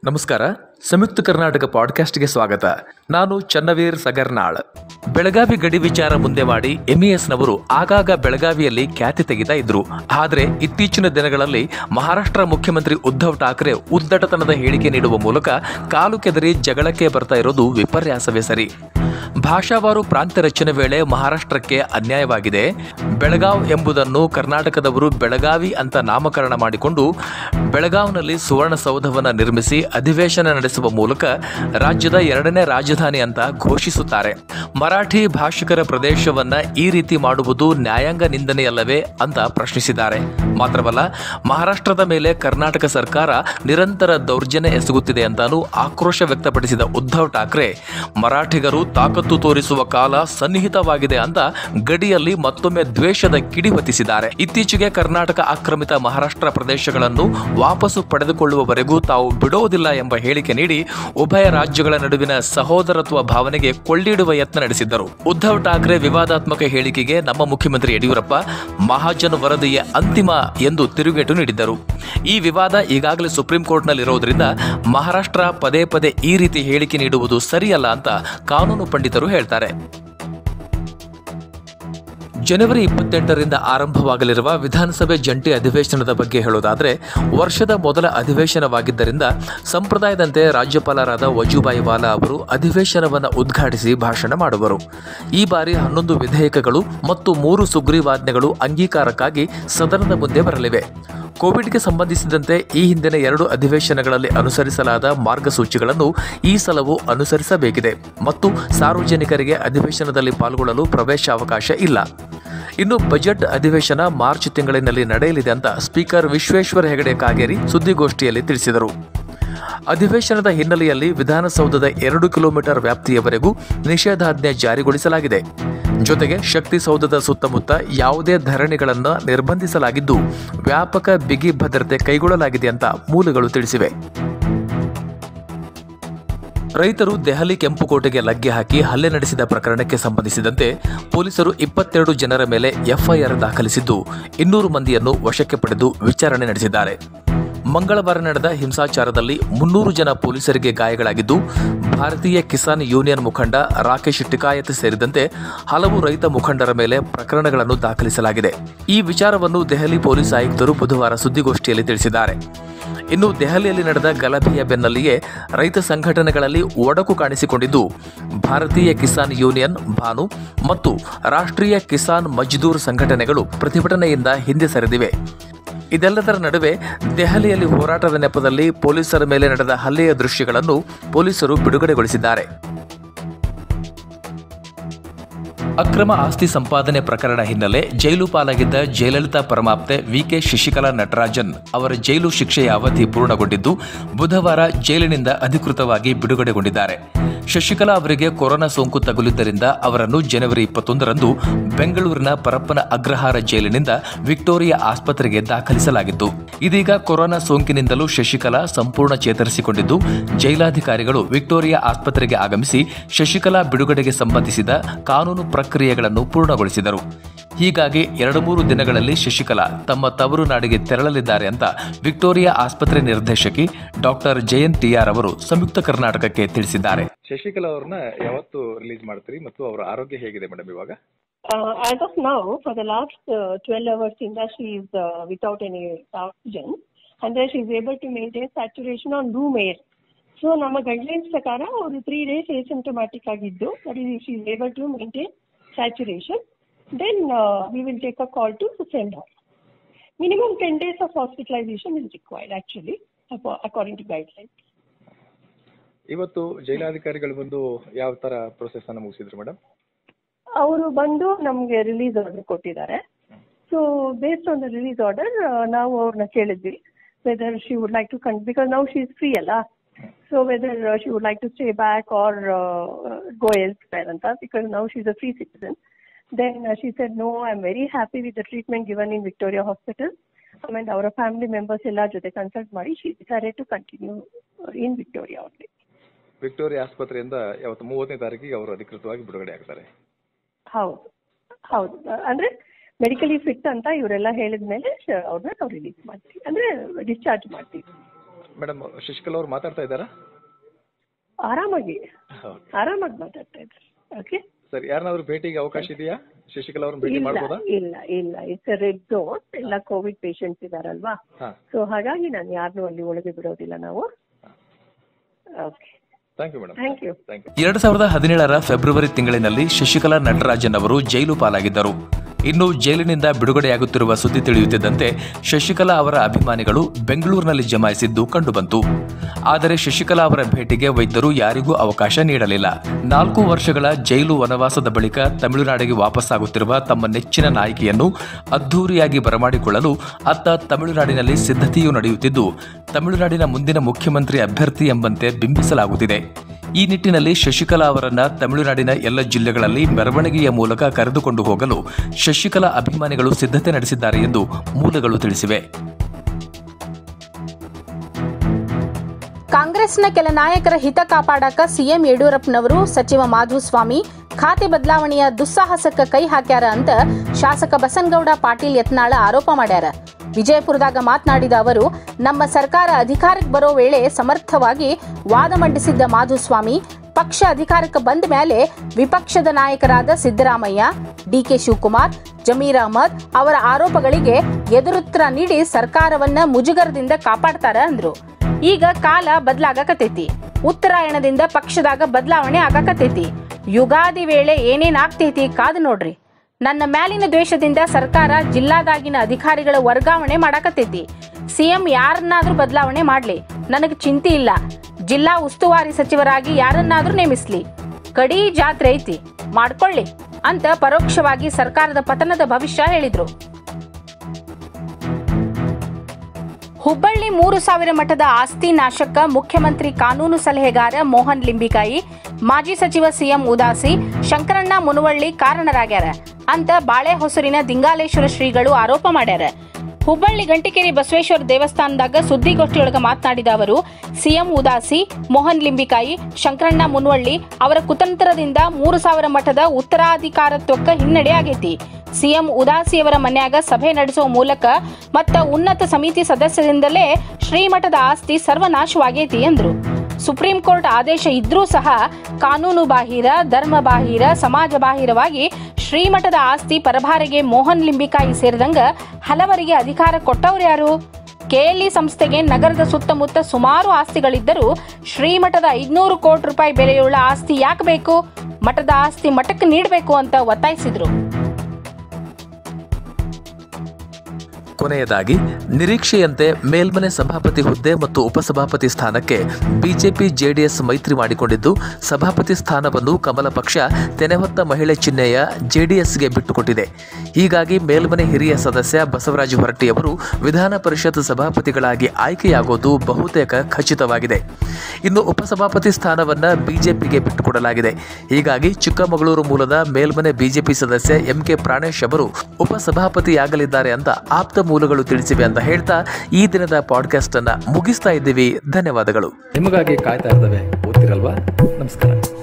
ನಮಸ್ಕಾರ ಸಂಯುಕ್ತ ಕರ್ನಾಟಕ ಪಾಡ್ಕಾಸ್ಟ್ಗೆ ಸ್ವಾಗತ ನಾನು ಚನ್ನವೀರ್ ಸಗರ್ನಾಳ್ ಬೆಳಗಾವಿ ಗಡಿ ವಿಚಾರ ಮುಂದೆ ಮಾಡಿ ಎಂಇಎಸ್ನವರು ಆಗಾಗ ಬೆಳಗಾವಿಯಲ್ಲಿ ಖ್ಯಾತಿ ತೆಗಿತಾ ಇದ್ರು ಆದರೆ ಇತ್ತೀಚಿನ ದಿನಗಳಲ್ಲಿ ಮಹಾರಾಷ್ಟ್ರ ಮುಖ್ಯಮಂತ್ರಿ ಉದ್ಧವ್ ಠಾಕ್ರೆ ಉದ್ದಟತನದ ಹೇಳಿಕೆ ನೀಡುವ ಮೂಲಕ ಕಾಲು ಕೆದರಿ ಜಗಳಕ್ಕೆ ಬರ್ತಾ ಇರೋದು ವಿಪರ್ಯಾಸವೇ ಸರಿ ಭಾಷಾವಾರು ಪ್ರಾಂತ್ಯ ರಚನೆ ವೇಳೆ ಮಹಾರಾಷ್ಟ್ರಕ್ಕೆ ಅನ್ಯಾಯವಾಗಿದೆ ಬೆಳಗಾವ್ ಎಂಬುದನ್ನು ಕರ್ನಾಟಕದವರು ಬೆಳಗಾವಿ ಅಂತ ನಾಮಕರಣ ಮಾಡಿಕೊಂಡು ಬೆಳಗಾವ್ನಲ್ಲಿ ಸುವರ್ಣಸೌಧವನ್ನು ನಿರ್ಮಿಸಿ ಅಧಿವೇಶನ ನಡೆಸುವ ಮೂಲಕ ರಾಜ್ಯದ ಎರಡನೇ ರಾಜಧಾನಿ ಅಂತ ಘೋಷಿಸುತ್ತಾರೆ ಮರಾಠಿ ಭಾಷಿಕರ ಪ್ರದೇಶವನ್ನ ಈ ರೀತಿ ಮಾಡುವುದು ನ್ಯಾಯಾಂಗ ನಿಂದನೆಯಲ್ಲವೇ ಅಂತ ಪ್ರಶ್ನಿಸಿದ್ದಾರೆ ಮಾತ್ರವಲ್ಲ ಮಹಾರಾಷ್ಟ್ರದ ಮೇಲೆ ಕರ್ನಾಟಕ ಸರ್ಕಾರ ನಿರಂತರ ದೌರ್ಜನ್ಯ ಎಸಗುತ್ತಿದೆ ಅಂತಾನೂ ಆಕ್ರೋಶ ವ್ಯಕ್ತಪಡಿಸಿದ ಉದ್ಧವ್ ಠಾಕ್ರೆ ಮರಾಠಿಗರು ತಾಕತ್ತು ತೋರಿಸುವ ಕಾಲ ಸನ್ನಿಹಿತವಾಗಿದೆ ಅಂತ ಗಡಿಯಲ್ಲಿ ಮತ್ತೊಮ್ಮೆ ದ್ವೇಷದ ಕಿಡಿ ಹೊತ್ತಿಸಿದ್ದಾರೆ ಇತ್ತೀಚೆಗೆ ಕರ್ನಾಟಕ ಆಕ್ರಮಿತ ಮಹಾರಾಷ್ಟ್ರ ಪ್ರದೇಶಗಳನ್ನು ವಾಪಸ್ಸು ಪಡೆದುಕೊಳ್ಳುವವರೆಗೂ ತಾವು ಬಿಡೋದಿಲ್ಲ ಎಂಬ ಹೇಳಿಕೆ ನೀಡಿ ಉಭಯ ರಾಜ್ಯಗಳ ನಡುವಿನ ಸಹೋದರತ್ವ ಭಾವನೆಗೆ ಕೊಳ್ಳಿಡುವ ಯತ್ನ ನಡೆಸಿದ್ದರು ಉದ್ಧವ್ ಠಾಕ್ರೆ ವಿವಾದಾತ್ಮಕ ಹೇಳಿಕೆಗೆ ನಮ್ಮ ಮುಖ್ಯಮಂತ್ರಿ ಯಡಿಯೂರಪ್ಪ ಮಹಾಜನ್ ವರದಿಯೇ ಅಂತಿಮ ಎಂದು ತಿರುಗೇಟು ನೀಡಿದ್ದರು ಈ ವಿವಾದ ಈಗಾಗಲೇ ಸುಪ್ರೀಂ ಕೋರ್ಟ್ನಲ್ಲಿರೋದ್ರಿಂದ ಮಹಾರಾಷ್ಟ್ರ ಪದೇ ಪದೇ ಈ ರೀತಿ ಹೇಳಿಕೆ ನೀಡುವುದು ಸರಿಯಲ್ಲ ಅಂತ ಕಾನೂನು ಪಂಡಿತರು ಹೇಳ್ತಾರೆ ಜನವರಿ ಇಪ್ಪತ್ತೆಂಟರಿಂದ ಆರಂಭವಾಗಲಿರುವ ವಿಧಾನಸಭೆ ಜಂಟಿ ಅಧಿವೇಶನದ ಬಗ್ಗೆ ಹೇಳೋದಾದರೆ ವರ್ಷದ ಮೊದಲ ಅಧಿವೇಶನವಾಗಿದ್ದರಿಂದ ಸಂಪ್ರದಾಯದಂತೆ ರಾಜ್ಯಪಾಲರಾದ ವಜೂಭಾಯಿ ವಾಲಾ ಅವರು ಅಧಿವೇಶನವನ್ನು ಉದ್ಘಾಟಿಸಿ ಭಾಷಣ ಮಾಡುವರು ಈ ಬಾರಿ ಹನ್ನೊಂದು ವಿಧೇಯಕಗಳು ಮತ್ತು ಮೂರು ಸುಗ್ರೀವಾಜ್ಞೆಗಳು ಅಂಗೀಕಾರಕ್ಕಾಗಿ ಸದನದ ಮುಂದೆ ಬರಲಿವೆ ಕೋವಿಡ್ಗೆ ಸಂಬಂಧಿಸಿದಂತೆ ಈ ಹಿಂದಿನ ಎರಡು ಅಧಿವೇಶನಗಳಲ್ಲಿ ಅನುಸರಿಸಲಾದ ಮಾರ್ಗಸೂಚಿಗಳನ್ನು ಈ ಸಲವೂ ಅನುಸರಿಸಬೇಕಿದೆ ಮತ್ತು ಸಾರ್ವಜನಿಕರಿಗೆ ಅಧಿವೇಶನದಲ್ಲಿ ಪಾಲ್ಗೊಳ್ಳಲು ಪ್ರವೇಶಾವಕಾಶ ಇಲ್ಲ ಇನ್ನು ಬಜೆಟ್ ಅಧಿವೇಶನ ಮಾರ್ಚ್ ತಿಂಗಳಿನಲ್ಲಿ ನಡೆಯಲಿದೆ ಅಂತ ಸ್ಪೀಕರ್ ವಿಶ್ವೇಶ್ವರ ಹೆಗಡೆ ಕಾಗೇರಿ ಸುದ್ದಿಗೋಷ್ಠಿಯಲ್ಲಿ ತಿಳಿಸಿದರು ಅಧಿವೇಶನದ ಹಿನ್ನೆಲೆಯಲ್ಲಿ ವಿಧಾನಸೌಧದ ಎರಡು ಕಿಲೋಮೀಟರ್ ವ್ಯಾಪ್ತಿಯವರೆಗೂ ನಿಷೇಧಾಜ್ಞೆ ಜಾರಿಗೊಳಿಸಲಾಗಿದೆ ಜೊತೆಗೆ ಶಕ್ತಿಸೌಧದ ಸುತ್ತಮುತ್ತ ಯಾವುದೇ ಧರಣಿಗಳನ್ನು ನಿರ್ಬಂಧಿಸಲಾಗಿದ್ದು ವ್ಯಾಪಕ ಬಿಗಿ ಭದ್ರತೆ ಕೈಗೊಳ್ಳಲಾಗಿದೆ ಅಂತ ಮೂಲಗಳು ತಿಳಿಸಿವೆ ರೈತರು ದೆಹಲಿ ಕೆಂಪುಕೋಟೆಗೆ ಲಗ್ಗೆ ಹಾಕಿ ಹಲ್ಲೆ ನಡೆಸಿದ ಪ್ರಕರಣಕ್ಕೆ ಸಂಬಂಧಿಸಿದಂತೆ ಪೊಲೀಸರು ಇಪ್ಪತ್ತೆರಡು ಜನರ ಮೇಲೆ ಎಫ್ಐಆರ್ ದಾಖಲಿಸಿದ್ದು ಇನ್ನೂರು ಮಂದಿಯನ್ನು ವಶಕ್ಕೆ ಪಡೆದು ವಿಚಾರಣೆ ನಡೆಸಿದ್ದಾರೆ ಮಂಗಳವಾರ ನಡೆದ ಹಿಂಸಾಚಾರದಲ್ಲಿ ಮುನ್ನೂರು ಜನ ಪೊಲೀಸರಿಗೆ ಗಾಯಗಳಾಗಿದ್ದು ಭಾರತೀಯ ಕಿಸಾನ್ ಯೂನಿಯನ್ ಮುಖಂಡ ರಾಕೇಶ್ ಟಿಕಾಯತ್ ಸೇರಿದಂತೆ ಹಲವು ರೈತ ಮುಖಂಡರ ಮೇಲೆ ಪ್ರಕರಣಗಳನ್ನು ದಾಖಲಿಸಲಾಗಿದೆ ಈ ವಿಚಾರವನ್ನು ದೆಹಲಿ ಪೊಲೀಸ್ ಆಯುಕ್ತರು ಬುಧವಾರ ಸುದ್ದಿಗೋಷ್ಠಿಯಲ್ಲಿ ತಿಳಿಸಿದ್ದಾರೆ ಇನ್ನು ದೆಹಲಿಯಲ್ಲಿ ನಡೆದ ಗಲಭೆಯ ಬೆನ್ನಲ್ಲಿಯೇ ರೈತ ಸಂಘಟನೆಗಳಲ್ಲಿ ಒಡಕು ಕಾಣಿಸಿಕೊಂಡಿದ್ದು ಭಾರತೀಯ ಕಿಸಾನ್ ಯೂನಿಯನ್ ಭಾನು ಮತ್ತು ರಾಷ್ಟ್ರೀಯ ಕಿಸಾನ್ ಮಜ್ದೂರ್ ಸಂಘಟನೆಗಳು ಪ್ರತಿಭಟನೆಯಿಂದ ಹಿಂದೆ ಸರಿದಿವೆ ಇದೆಲ್ಲದರ ನಡುವೆ ದೆಹಲಿಯಲ್ಲಿ ಹೋರಾಟದ ನೆಪದಲ್ಲಿ ಪೊಲೀಸರ ಮೇಲೆ ನಡೆದ ಹಲ್ಲೆಯ ದೃಶ್ಯಗಳನ್ನು ಪೊಲೀಸರು ಬಿಡುಗಡೆಗೊಳಿಸಿದ್ದಾರೆ ಅಕ್ರಮ ಆಸ್ತಿ ಸಂಪಾದನೆ ಪ್ರಕರಣ ಹಿನ್ನೆಲೆ ಜೈಲು ಪಾಲಾಗಿದ್ದ ಜಯಲಲಿತಾ ಪರಮಾಪ್ತೆ ವಿಕೆ ಶಶಿಕಲಾ ನಟರಾಜನ್ ಅವರ ಜೈಲು ಶಿಕ್ಷೆಯ ಅವಧಿ ಪೂರ್ಣಗೊಂಡಿದ್ದು ಬುಧವಾರ ಜೈಲಿನಿಂದ ಅಧಿಕೃತವಾಗಿ ಬಿಡುಗಡೆಗೊಂಡಿದ್ದಾರೆ ಶಶಿಕಲಾ ಅವರಿಗೆ ಕೊರೋನಾ ಸೋಂಕು ತಗುಲಿದ್ದರಿಂದ ಅವರನ್ನು ಜನವರಿ ಇಪ್ಪತ್ತೊಂದರಂದು ಬೆಂಗಳೂರಿನ ಪರಪ್ಪನ ಅಗ್ರಹಾರ ಜೈಲಿನಿಂದ ವಿಕ್ಟೋರಿಯಾ ಆಸ್ಪತ್ರೆಗೆ ದಾಖಲಿಸಲಾಗಿತ್ತು ಇದೀಗ ಕೊರೋನಾ ಸೋಂಕಿನಿಂದಲೂ ಶಶಿಕಲಾ ಸಂಪೂರ್ಣ ಚೇತರಿಸಿಕೊಂಡಿದ್ದು ಜೈಲಾಧಿಕಾರಿಗಳು ವಿಕ್ಟೋರಿಯಾ ಆಸ್ಪತ್ರೆಗೆ ಆಗಮಿಸಿ ಶಶಿಕಲಾ ಬಿಡುಗಡೆಗೆ ಸಂಬಂಧಿಸಿದ ಕಾನೂನು ಪ್ರಕ್ರಿಯೆಗಳನ್ನು ಪೂರ್ಣಗೊಳಿಸಿದರು ಹೀಗಾಗಿ ಎರಡು ಮೂರು ದಿನಗಳಲ್ಲಿ ಶಶಿಕಲಾ ತಮ್ಮ ತವರು ನಾಡಿಗೆ ತೆರಳಲಿದ್ದಾರೆ ಅಂತ ವಿಕ್ಟೋರಿಯಾ ಆಸ್ಪತ್ರೆ ನಿರ್ದೇಶಕಿ ಡಾಕ್ಟರ್ ಜಯಂತ್ ಟಿಆರ್ ಅವರು ಸಂಯುಕ್ತ ಕರ್ನಾಟಕಕ್ಕೆ ತಿಳಿಸಿದ್ದಾರೆ ಶಶಿಕಲಾ ಅವ್ರನ್ನ ಯಾವತ್ತು ರಿಲೀಸ್ ಮಾಡ್ತೀರಿ ಮತ್ತು ಅವರ ಆರೋಗ್ಯ ಹೇಗಿದೆ ಮೇಡಮ್ ಇವಾಗ Uh, as of now, for the last uh, 12 hours, Inda, she is uh, without any oxygen, and then she is able to maintain saturation on room air. So ನಮ್ಮ ಗೈಡ್ಲೈನ್ಸ್ ಪ್ರಕಾರ ಅವರು three days asymptomatic ಆಗಿದ್ದು that is she is able to maintain saturation then we will take a call to send off minimum ten days of hospitalisation is required actually according to guidelines ಇವತ್ತು ಜೈಲಾಧಿಕಾರಿಗಳು ಬಂದು ಯಾವ ತರ process ಅನ್ನ ಮುಗಿಸಿದ್ರು madam ಅವರು ಬಂದು ನಮಗೆ ರಿಲೀಸ್ ಆರ್ಡರ್ ಕೊಟ್ಟಿದ್ದಾರೆ so based on the release order ನಾವು ಅವ್ರನ್ನ ಕೇಳಿದ್ವಿ whether she would like to con because ನಾವು ಶಿ ಇಸ್ ಫ್ರೀ ಅಲ್ಲ so whether she would like to stay back or go elsewhere ಅಂತ ಬಿಕಾಸ್ ನಾವು she is a free citizen then she said no I am very happy with the treatment given in Victoria hospital ಆಮೇಲೆ ಅವರ family members ಎಲ್ಲ ಜೊತೆ consult ಮಾಡಿ she decided to continue in Victoria ಅವ್ರಿಗೆ Victoria ಆಸ್ಪತ್ರೆಯಿಂದ ಯಾವತ್ತು ಮೂವತ್ತನೇ ತಾರೀಕಿಗೆ ಅವರು ಅಧಿಕೃತವಾಗಿ ಬಿಡುಗಡೆ ಆಗ್ತಾರೆ ಹೌದು ಹೌದು ಅಂದ್ರೆ ಮೆಡಿಕಲಿ ಫಿಟ್ ಅಂತ ಇವರೆಲ್ಲ ಹೇಳಿದ ಮೇಲೆ ಅವ್ರನ್ನ ನಾವು ರಿಲೀಸ್ ಮಾಡ್ತೀವಿ ಅಂದ್ರೆ ಡಿಸ್ಚಾರ್ಜ್ ಮಾಡ್ತೀವಿ ಮೇಡಮ್ ಶಶಿಕಲಾ ಅವ್ರು ಮಾತಾಡ್ತಾ ಇದ್ದಾರಾ ಆರಾಮಾಗಿ ಹೌದು ಆರಾಮಾಗಿ ಮಾತಾಡ್ತಾ ಇದ್ದಾರೆ ಓಕೆ ಸರಿ ಯಾರನ್ನಾದ್ರೂ ಭೇಟಿಗೆ ಅವಕಾಶ ಇದೆಯಾ ಶಶಿಕಲಾ ಅವ್ರನ್ನ ಭೇಟಿ ಇಲ್ಲ ಮಾಡ್ಬೋದಾ ಇಲ್ಲ ಇಲ್ಲ ಇಟ್ಸ್ ರೆಡ್ ಝೋನ್ ಎಲ್ಲ ಕೋವಿಡ್ ಪೇಷಂಟ್ಸ್ ಇದಾರಲ್ವಾ ಹಾ ಸೊ ಹಾಗಾಗಿ ನಾನು ಯಾರನ್ನೂ ಅಲ್ಲಿ ಒಳಗೆ ಬಿಡೋದಿಲ್ಲ ನಾವು okay thank you madam thank you thank you ಎರಡು ಸಾವಿರದ ಹದಿನೇಳರ ಫೆಬ್ರವರಿ ತಿಂಗಳಿನಲ್ಲಿ ಶಶಿಕಲಾ ನಟರಾಜನ್ ಅವರು ಜೈಲು ಪಾಲಾಗಿದ್ದರು ಇನ್ನು ಜೈಲಿನಿಂದ ಬಿಡುಗಡೆಯಾಗುತ್ತಿರುವ ಸುದ್ದಿ ತಿಳಿಯುತ್ತಿದ್ದಂತೆ ಶಶಿಕಲಾ ಅವರ ಅಭಿಮಾನಿಗಳು ಬೆಂಗಳೂರಿನಲ್ಲಿ ಜಮಾಯಿಸಿದ್ದು ಕಂಡುಬಂತು ಆದರೆ ಶಶಿಕಲಾ ಅವರ ಭೇಟಿಗೆ ವೈದ್ಯರು ಯಾರಿಗೂ ಅವಕಾಶ ನೀಡಲಿಲ್ಲ ನಾಲ್ಕು ವರ್ಷಗಳ ಜೈಲು ವನವಾಸದ ಬಳಿಕ ತಮಿಳುನಾಡಿಗೆ ವಾಪಸ್ಸಾಗುತ್ತಿರುವ ತಮ್ಮ ನೆಚ್ಚಿನ ನಾಯಕಿಯನ್ನು ಅದ್ಧೂರಿಯಾಗಿ ಬರಮಾಡಿಕೊಳ್ಳಲು ಅತ್ತ ತಮಿಳುನಾಡಿನಲ್ಲಿ ಸಿದ್ಧತೆಯೂ ನಡೆಯುತ್ತಿದ್ದು ತಮಿಳುನಾಡಿನ ಮುಂದಿನ ಮುಖ್ಯಮಂತ್ರಿ ಅಭ್ಯರ್ಥಿ ಎಂಬಂತೆ ಬಿಂಬಿಸಲಾಗುತ್ತಿದೆ ಈ ನಿಟ್ಟಿನಲ್ಲಿ ಶಶಿಕಲಾ ಅವರನ್ನ ತಮಿಳುನಾಡಿನ ಎಲ್ಲ ಜಿಲ್ಲೆಗಳಲ್ಲಿ ಮೆರವಣಿಗೆಯ ಮೂಲಕ ಕರೆದುಕೊಂಡು ಹೋಗಲು ಶಶಿಕಲಾ ಅಭಿಮಾನಿಗಳು ಸಿದ್ಧತೆ ನಡೆಸಿದ್ದಾರೆ ಎಂದು ಮೂಲಗಳು ತಿಳಿಸಿವೆ ಕಾಂಗ್ರೆಸ್ನ ಕೆಲ ನಾಯಕರ ಹಿತ ಕಾಪಾಡಕ ಸಿಎಂ ಯಡಿಯೂರಪ್ಪನವರು ಸಚಿವ ಮಾಧುಸ್ವಾಮಿ ಖಾತೆ ಬದಲಾವಣೆಯ ದುಸ್ಸಾಹಸಕ್ಕೆ ಕೈ ಹಾಕ್ಯಾರ ಅಂತ ಶಾಸಕ ಬಸನಗೌಡ ಪಾಟೀಲ್ ಯತ್ನಾಳ ಆರೋಪ ಮಾಡ್ಯಾರ ವಿಜಯಪುರದಾಗ ಮಾತನಾಡಿದ ಅವರು ನಮ್ಮ ಸರ್ಕಾರ ಅಧಿಕಾರಕ್ಕೆ ಬರೋ ವೇಳೆ ಸಮರ್ಥವಾಗಿ ವಾದ ಮಂಡಿಸಿದ್ದ ಮಾಧುಸ್ವಾಮಿ ಪಕ್ಷ ಅಧಿಕಾರಕ್ಕೆ ಬಂದ ಮೇಲೆ ವಿಪಕ್ಷದ ನಾಯಕರಾದ ಸಿದ್ದರಾಮಯ್ಯ ಡಿಕೆ ಶಿವಕುಮಾರ್ ಜಮೀರ್ ಅಹಮದ್ ಅವರ ಆರೋಪಗಳಿಗೆ ಎದುರುತ್ತರ ನೀಡಿ ಸರ್ಕಾರವನ್ನ ಮುಜುಗರದಿಂದ ಕಾಪಾಡ್ತಾರ ಅಂದ್ರು ಈಗ ಕಾಲ ಬದಲಾಗಕತೈತಿ ಉತ್ತರಾಯಣದಿಂದ ಪಕ್ಷದಾಗ ಬದಲಾವಣೆ ಆಗಾಕತೈತಿ ಯುಗಾದಿ ವೇಳೆ ಏನೇನ್ ಆಗ್ತೈತಿ ಕಾದು ನೋಡ್ರಿ ನನ್ನ ಮ್ಯಾಲಿನ ದ್ವೇಷದಿಂದ ಸರ್ಕಾರ ಜಿಲ್ಲಾದಾಗಿನ ಅಧಿಕಾರಿಗಳ ವರ್ಗಾವಣೆ ಮಾಡಾಕತೈತಿ ಸಿಎಂ ಯಾರನ್ನಾದ್ರೂ ಬದಲಾವಣೆ ಮಾಡ್ಲಿ ನನಗೆ ಚಿಂತೆ ಇಲ್ಲ ಜಿಲ್ಲಾ ಉಸ್ತುವಾರಿ ಸಚಿವರಾಗಿ ಯಾರನ್ನಾದ್ರೂ ನೇಮಿಸ್ಲಿ ಕಡೀ ಜಾತ್ರೆ ಐತಿ ಮಾಡ್ಕೊಳ್ಳಿ ಅಂತ ಪರೋಕ್ಷವಾಗಿ ಸರ್ಕಾರದ ಪತನದ ಭವಿಷ್ಯ ಹೇಳಿದ್ರು ಹುಬ್ಬಳ್ಳಿ ಮೂರು ಸಾವಿರ ಮಠದ ಆಸ್ತಿ ನಾಶಕ್ಕ ಮುಖ್ಯಮಂತ್ರಿ ಕಾನೂನು ಸಲಹೆಗಾರ ಮೋಹನ್ ಲಿಂಬಿಕಾಯಿ ಮಾಜಿ ಸಚಿವ ಸಿಎಂ ಉದಾಸಿ ಶಂಕರಣ್ಣ ಮುನವಳ್ಳಿ ಕಾರಣರಾಗ್ಯಾರ ಅಂತ ಬಾಳೆಹೊಸೂರಿನ ದಿಂಗಾಲೇಶ್ವರ ಶ್ರೀಗಳು ಆರೋಪ ಮಾಡ್ಯಾರ ಹುಬ್ಬಳ್ಳಿ ಗಂಟಿಕೇರಿ ಬಸವೇಶ್ವರ ದೇವಸ್ಥಾನದಾಗ ಸುದ್ದಿಗೋಷ್ಠಿಯೊಳಗ ಮಾತನಾಡಿದ ಅವರು ಸಿಎಂ ಉದಾಸಿ ಮೋಹನ್ ಲಿಂಬಿಕಾಯಿ ಶಂಕರಣ್ಣ ಮುನವಳ್ಳಿ ಅವರ ಕುತಂತ್ರದಿಂದ ಮೂರು ಸಾವಿರ ಮಠದ ಉತ್ತರಾಧಿಕಾರತ್ವಕ್ಕ ಹಿನ್ನಡೆ ಆಗೈತಿ ಸಿಎಂ ಉದಾಸಿಯವರ ಮನ್ಯಾಗ ಸಭೆ ನಡೆಸುವ ಮೂಲಕ ಮತ್ತ ಉನ್ನತ ಸಮಿತಿ ಸದಸ್ಯರಿಂದಲೇ ಶ್ರೀಮಠದ ಆಸ್ತಿ ಸರ್ವನಾಶವಾಗೈತಿ ಎಂದರು ಸುಪ್ರೀಂ ಕೋರ್ಟ್ ಆದೇಶ ಇದ್ರೂ ಸಹ ಕಾನೂನು ಬಾಹಿರ ಧರ್ಮ ಬಾಹಿರ ಸಮಾಜ ಬಾಹಿರವಾಗಿ ಶ್ರೀಮಠದ ಆಸ್ತಿ ಪರಭಾರೆಗೆ ಮೋಹನ್ ಲಿಂಬಿಕಾಯಿ ಸೇರಿದಂಗ ಹಲವರಿಗೆ ಅಧಿಕಾರ ಕೊಟ್ಟವ್ರ್ಯಾರು ಕೆಎಲ್ಇ ಸಂಸ್ಥೆಗೆ ನಗರದ ಸುತ್ತಮುತ್ತ ಸುಮಾರು ಆಸ್ತಿಗಳಿದ್ದರೂ ಶ್ರೀಮಠದ ಐದ್ನೂರು ಕೋಟಿ ರೂಪಾಯಿ ಬೆಲೆಯುಳ್ಳ ಆಸ್ತಿ ಯಾಕೆ ಬೇಕು ಮಠದ ಆಸ್ತಿ ಮಠಕ್ಕೆ ನೀಡಬೇಕು ಅಂತ ಒತ್ತಾಯಿಸಿದ್ರು ಕೊನೆಯದಾಗಿ ನಿರೀಕ್ಷೆಯಂತೆ ಮೇಲ್ಮನೆ ಸಭಾಪತಿ ಹುದ್ದೆ ಮತ್ತು ಉಪಸಭಾಪತಿ ಸ್ಥಾನಕ್ಕೆ ಬಿಜೆಪಿ ಜೆಡಿಎಸ್ ಮೈತ್ರಿ ಮಾಡಿಕೊಂಡಿದ್ದು ಸಭಾಪತಿ ಸ್ಥಾನವನ್ನು ಕಮಲ ಪಕ್ಷ ತೆನೆಹೊತ್ತ ಮಹಿಳೆ ಚಿಹ್ನೆಯ ಜೆಡಿಎಸ್ಗೆ ಬಿಟ್ಟುಕೊಟ್ಟಿದೆ ಹೀಗಾಗಿ ಮೇಲ್ಮನೆ ಹಿರಿಯ ಸದಸ್ಯ ಬಸವರಾಜ ಹೊರಟ್ಟಿಯವರು ವಿಧಾನ ಪರಿಷತ್ ಸಭಾಪತಿಗಳಾಗಿ ಆಯ್ಕೆಯಾಗೋದು ಬಹುತೇಕ ಖಚಿತವಾಗಿದೆ ಇನ್ನು ಉಪಸಭಾಪತಿ ಸ್ಥಾನವನ್ನ ಬಿಜೆಪಿಗೆ ಬಿಟ್ಟುಕೊಡಲಾಗಿದೆ ಹೀಗಾಗಿ ಚಿಕ್ಕಮಗಳೂರು ಮೂಲದ ಮೇಲ್ಮನೆ ಬಿಜೆಪಿ ಸದಸ್ಯ ಎಂ ಕೆ ಪ್ರಾಣೇಶ್ ಅವರು ಉಪಸಭಾಪತಿಯಾಗಲಿದ್ದಾರೆ ಅಂತ ಆಪ್ತ ಮೂಲಗಳು ತಿಳಿಸಿವೆ ಅಂತ ಹೇಳ್ತಾ ಈ ದಿನದ ಪಾಡ್ಕಾಸ್ಟ್ ಅನ್ನ ಮುಗಿಸ್ತಾ ಇದ್ದೀವಿ ಧನ್ಯವಾದಗಳು ನಿಮಗಾಗಿ ಕಾಯ್ತಾ ಇರ್ತವೆ ಓದ್ತಿರಲ್ವಾ ನಮಸ್ಕಾರ